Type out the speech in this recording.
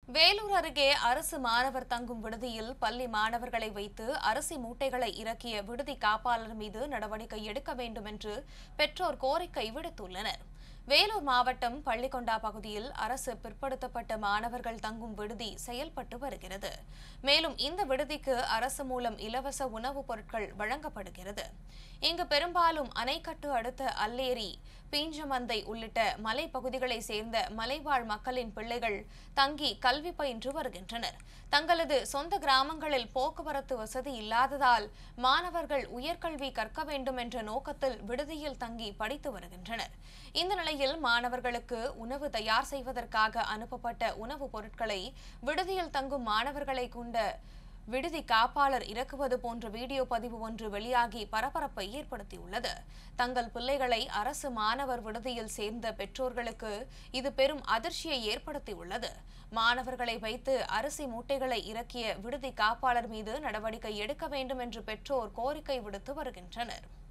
வேலூர் அருகே அரசு மாணவர் தங்கும் விடுதியில் பள்ளி மாணவர்களை வைத்து அரிசி மூட்டைகளை இறக்கிய விடுதி காப்பாளர் மீது நடவடிக்கை எடுக்க வேண்டும் என்று பெற்றோர் கோரிக்கை விடுத்துள்ளனர் வேலூர் மாவட்டம் பள்ளிக்கொண்டா பகுதியில் அரசு பிற்படுத்தப்பட்ட மாணவர்கள் தங்கும் விடுதி செயல்பட்டு வருகிறது மேலும் இந்த விடுதிக்கு அரசு மூலம் இலவச உணவுப் பொருட்கள் வழங்கப்படுகிறது இங்கு பெரும்பாலும் அணைக்கட்டு அடுத்த அல்லேரி பீஞ்சமந்தை உள்ளிட்ட மலைப்பகுதிகளைச் சேர்ந்த மலைவாழ் மக்களின் பிள்ளைகள் தங்கி கல்வி பயின்று வருகின்றனர் தங்களது சொந்த கிராமங்களில் போக்குவரத்து வசதி இல்லாததால் மாணவர்கள் உயர்கல்வி கற்க வேண்டும் என்ற நோக்கத்தில் விடுதியில் தங்கி படித்து வருகின்றனர் இந்த நிலையில் மாணவர்களுக்கு உணவு தயார் செய்வதற்காக அனுப்பப்பட்ட உணவுப் பொருட்களை விடுதியில் தங்கும் மாணவர்களை கொண்ட விடுதி காப்பாளர் இறக்குவது போன்ற வீடியோ பதிவு ஒன்று வெளியாகி பரபரப்பை ஏற்படுத்தியுள்ளது தங்கள் பிள்ளைகளை அரசு மாணவர் விடுதியில் சேர்ந்த பெற்றோர்களுக்கு இது பெரும் அதிர்ச்சியை ஏற்படுத்தியுள்ளது மாணவர்களை வைத்து அரிசி மூட்டைகளை இறக்கிய விடுதி காப்பாளர் மீது நடவடிக்கை எடுக்க வேண்டும் என்று பெற்றோர் கோரிக்கை விடுத்து வருகின்றனர்